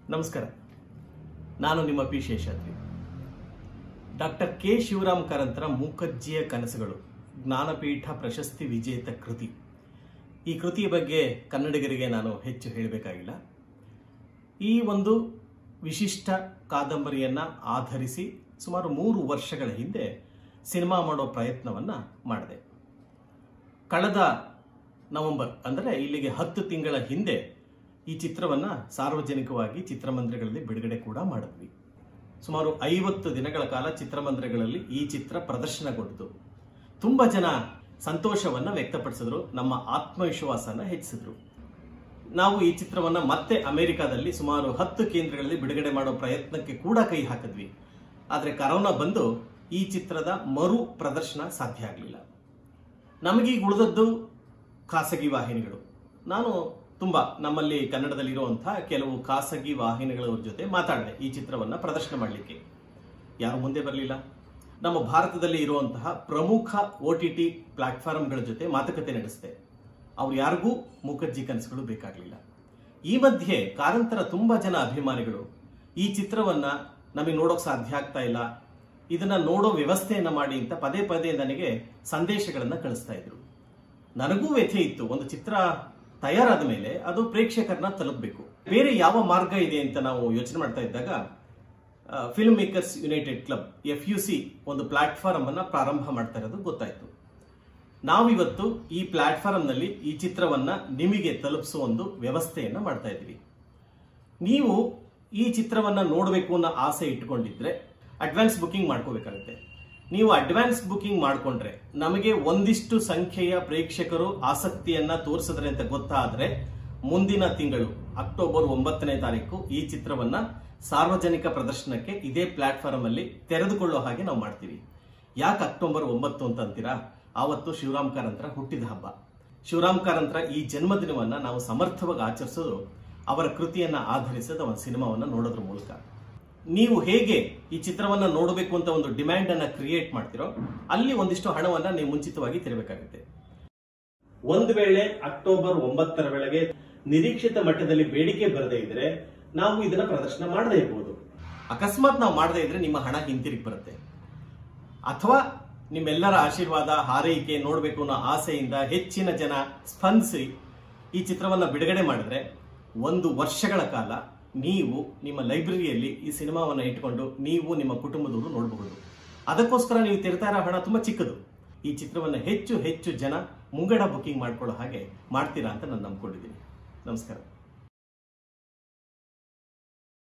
ನಮಸ್ಕಾರ ನಾನು ನಿಮ್ಮ P Seshadri doctor K Shivaram ಕಾರಂತರ ಮೂಕಜ್ಜಿಯ ಕನಸುಗಳು ಜ್ಞಾನಪೀಠ ಪ್ರಶಸ್ತಿ ವಿಜೇತ ಕೃತಿ ಈ ಕೃತಿಯ ಬಗ್ಗೆ ಕನ್ನಡಿಗರಿಗೆ ನಾನು ಹೆಚ್ಚು ಹೇಳಬೇಕಾಗಿಲ್ಲ ಈ ಒಂದು ವಿಶಿಷ್ಟ ಕಾದಂಬರಿಯನ್ನ ಆಧರಿಸಿ ಸುಮಾರು ಮೂರು ವರ್ಷಗಳ ಹಿಂದೆ ಸಿನಿಮಾ ಮಾಡೋ ಪ್ರಯತ್ನವನ್ನ ಮಾಡಿದೆ ಕಳೆದ ನವೆಂಬರ್ ಅಂದರೆ ಇಲ್ಲಿಗೆ ಹತ್ತು ತಿಂಗಳ ಹಿಂದೆ ಈ ಚಿತ್ರವನ್ನ ಸಾರ್ವಜನಿಕವಾಗಿ ಚಿತ್ರಮಂದಿರಗಳಲ್ಲಿ ಬಿಡುಗಡೆ ಕೂಡ ಮಾಡಿದ್ವಿ ಸುಮಾರು ಐವತ್ತು ದಿನಗಳ ಕಾಲ ಚಿತ್ರಮಂದಿರಗಳಲ್ಲಿ ಈ ಚಿತ್ರ ಪ್ರದರ್ಶನಗೊಂಡಿತು ತುಂಬಾ ಜನ ಸಂತೋಷವನ್ನ ವ್ಯಕ್ತಪಡಿಸಿದ್ರು ನಮ್ಮ ಆತ್ಮವಿಶ್ವಾಸನ ಹೆಚ್ಚಿಸಿದ್ರು ನಾವು ಈ ಚಿತ್ರವನ್ನ ಮತ್ತೆ ಅಮೆರಿಕಾದಲ್ಲಿ ಸುಮಾರು ಹತ್ತು ಕೇಂದ್ರಗಳಲ್ಲಿ ಬಿಡುಗಡೆ ಮಾಡೋ ಪ್ರಯತ್ನಕ್ಕೆ ಕೂಡ ಕೈ ಹಾಕಿದ್ವಿ ಆದ್ರೆ ಕರೋನಾ ಬಂದು ಈ ಚಿತ್ರದ ಮರು ಪ್ರದರ್ಶನ ಸಾಧ್ಯ ಆಗಲಿಲ್ಲ ನಮಗೀಗ ಉಳಿದದ್ದು ಖಾಸಗಿ ವಾಹಿನಿಗಳು ನಾನು ತುಂಬಾ ನಮ್ಮಲ್ಲಿ ಕನ್ನಡದಲ್ಲಿರುವಂತಹ ಕೆಲವು ಖಾಸಗಿ ವಾಹಿನಿಗಳ ಜೊತೆ ಮಾತಾಡಿದೆ ಈ ಚಿತ್ರವನ್ನ ಪ್ರದರ್ಶನ ಮಾಡಲಿಕ್ಕೆ ಯಾರು ಮುಂದೆ ಬರಲಿಲ್ಲ ನಮ್ಮ ಭಾರತದಲ್ಲಿ ಇರುವಂತಹ ಪ್ರಮುಖ ಒ ಟಿ ಟಿ ಪ್ಲಾಟ್ಫಾರ್ಮ್ಗಳ ಜೊತೆ ಮಾತುಕತೆ ನಡೆಸಿದೆ ಅವ್ರು ಯಾರಿಗೂ ಮೂಕಜ್ಜಿ ಕನಸುಗಳು ಬೇಕಾಗಲಿಲ್ಲ ಈ ಮಧ್ಯೆ ಕಾರಂತರ ತುಂಬಾ ಜನ ಅಭಿಮಾನಿಗಳು ಈ ಚಿತ್ರವನ್ನ ನಮಗೆ ನೋಡೋಕ್ ಸಾಧ್ಯ ಆಗ್ತಾ ಇಲ್ಲ ಇದನ್ನ ನೋಡೋ ವ್ಯವಸ್ಥೆಯನ್ನ ಮಾಡಿ ಅಂತ ಪದೇ ಪದೇ ನನಗೆ ಸಂದೇಶಗಳನ್ನ ಕಳಿಸ್ತಾ ಇದ್ರು ನನಗೂ ವ್ಯಥೆ ಇತ್ತು ಒಂದು ಚಿತ್ರ ತಯಾರಾದ ಮೇಲೆ ಅದು ಪ್ರೇಕ್ಷಕರನ್ನ ತಲುಪಬೇಕು ಬೇರೆ ಯಾವ ಮಾರ್ಗ ಇದೆ ಅಂತ ನಾವು ಯೋಚನೆ ಮಾಡ್ತಾ ಇದ್ದಾಗ film makers united club F U C ಒಂದು ಪ್ಲಾಟ್ಫಾರ್ಮ್ ಅನ್ನ ಪ್ರಾರಂಭ ಮಾಡ್ತಾ ಇರೋದು ಗೊತ್ತಾಯ್ತು ನಾವಿವತ್ತು ಈ ಪ್ಲಾಟ್ಫಾರ್ಮ್ ನಲ್ಲಿ ಈ ಚಿತ್ರವನ್ನ ನಿಮಗೆ ತಲುಪಿಸುವ ಒಂದು ವ್ಯವಸ್ಥೆಯನ್ನ ಮಾಡ್ತಾ ಇದ್ದೀವಿ ನೀವು ಈ ಚಿತ್ರವನ್ನ ನೋಡಬೇಕು ಅನ್ನೋ ಆಸೆ ಇಟ್ಕೊಂಡಿದ್ರೆ ಅಡ್ವಾನ್ಸ್ ಬುಕಿಂಗ್ ಮಾಡ್ಕೋಬೇಕಾಗುತ್ತೆ ನೀವು ಅಡ್ವಾನ್ಸ್ ಬುಕಿಂಗ್ ಮಾಡ್ಕೊಂಡ್ರೆ ನಮಗೆ ಒಂದಿಷ್ಟು ಸಂಖ್ಯೆಯ ಪ್ರೇಕ್ಷಕರು ಆಸಕ್ತಿಯನ್ನ ತೋರಿಸಿದ್ರೆ ಅಂತ ಗೊತ್ತಾದ್ರೆ ಮುಂದಿನ ತಿಂಗಳು ಅಕ್ಟೋಬರ್ ಒಂಬತ್ತನೇ ತಾರೀಕು ಈ ಚಿತ್ರವನ್ನ ಸಾರ್ವಜನಿಕ ಪ್ರದರ್ಶನಕ್ಕೆ ಇದೇ ಪ್ಲಾಟ್ಫಾರ್ಮ್ ಅಲ್ಲಿ ತೆರೆದುಕೊಳ್ಳೋ ಹಾಗೆ ನಾವು ಮಾಡ್ತೀವಿ ಯಾಕೆ ಅಕ್ಟೋಬರ್ ಒಂಬತ್ತು ಅಂತ ಅಂತೀರಾ ಆವತ್ತು ಶಿವರಾಮ್ ಕಾರಂತರ ಹುಟ್ಟಿದ ಹಬ್ಬ ಶಿವರಾಮ್ ಕಾರಂತರ ಈ ಜನ್ಮದಿನವನ್ನ ನಾವು ಸಮರ್ಥವಾಗಿ ಆಚರಿಸೋದು ಅವರ ಕೃತಿಯನ್ನ ಆಧರಿಸಿದ ಒಂದು ಸಿನಿಮಾವನ್ನ ನೋಡೋದ್ರ ಮೂಲಕ ನೀವು ಹೇಗೆ ಈ ಚಿತ್ರವನ್ನ ನೋಡಬೇಕು ಅಂತ ಒಂದು ಡಿಮ್ಯಾಂಡ್ ಅನ್ನ ಕ್ರಿಯೇಟ್ ಮಾಡ್ತಿರೋ ಅಲ್ಲಿ ಒಂದಿಷ್ಟು ಹಣವನ್ನ ನೀವು ಮುಂಚಿತವಾಗಿ ತೆರಬೇಕಾಗುತ್ತೆ ಒಂದು ವೇಳೆ ಅಕ್ಟೋಬರ್ ಒಂಬತ್ತರ ವೇಳೆಗೆ ನಿರೀಕ್ಷಿತ ಮಟ್ಟದಲ್ಲಿ ಬೇಡಿಕೆ ಬರದೇ ಇದ್ರೆ ನಾವು ಇದನ್ನ ಪ್ರದರ್ಶನ ಮಾಡದೇ ಇರಬಹುದು ಅಕಸ್ಮಾತ್ ನಾವು ಮಾಡದೇ ಇದ್ರೆ ನಿಮ್ಮ ಹಣ ಹಿಂತಿರುಗಿ ಬರುತ್ತೆ ಅಥವಾ ನಿಮ್ಮೆಲ್ಲರ ಆಶೀರ್ವಾದ ಹಾರೈಕೆ ನೋಡಬೇಕು ಅನ್ನೋ ಆಸೆಯಿಂದ ಹೆಚ್ಚಿನ ಜನ ಸ್ಪಂದಿಸಿ ಈ ಚಿತ್ರವನ್ನ ಬಿಡುಗಡೆ ಮಾಡಿದ್ರೆ ಒಂದು ವರ್ಷಗಳ ಕಾಲ ನೀವು ನಿಮ್ಮ ಲೈಬ್ರರಿಯಲ್ಲಿ ಈ ಸಿನಿಮಾವನ್ನ ಇಟ್ಕೊಂಡು ನೀವು ನಿಮ್ಮ ಕುಟುಂಬದವರು ನೋಡಬಹುದು ಅದಕ್ಕೋಸ್ಕರ ನೀವು ತೆರೆತಾ ಇರೋ ಹಣ ತುಂಬಾ ಚಿಕ್ಕದು ಈ ಚಿತ್ರವನ್ನ ಹೆಚ್ಚು ಹೆಚ್ಚು ಜನ ಮುಂಗಡ ಬುಕಿಂಗ್ ಮಾಡ್ಕೊಳ್ಳೋ ಹಾಗೆ ಮಾಡ್ತೀರಾ ಅಂತ ನಾನು ನಂಬ್ಕೊಂಡಿದ್ದೀನಿ ನಮಸ್ಕಾರ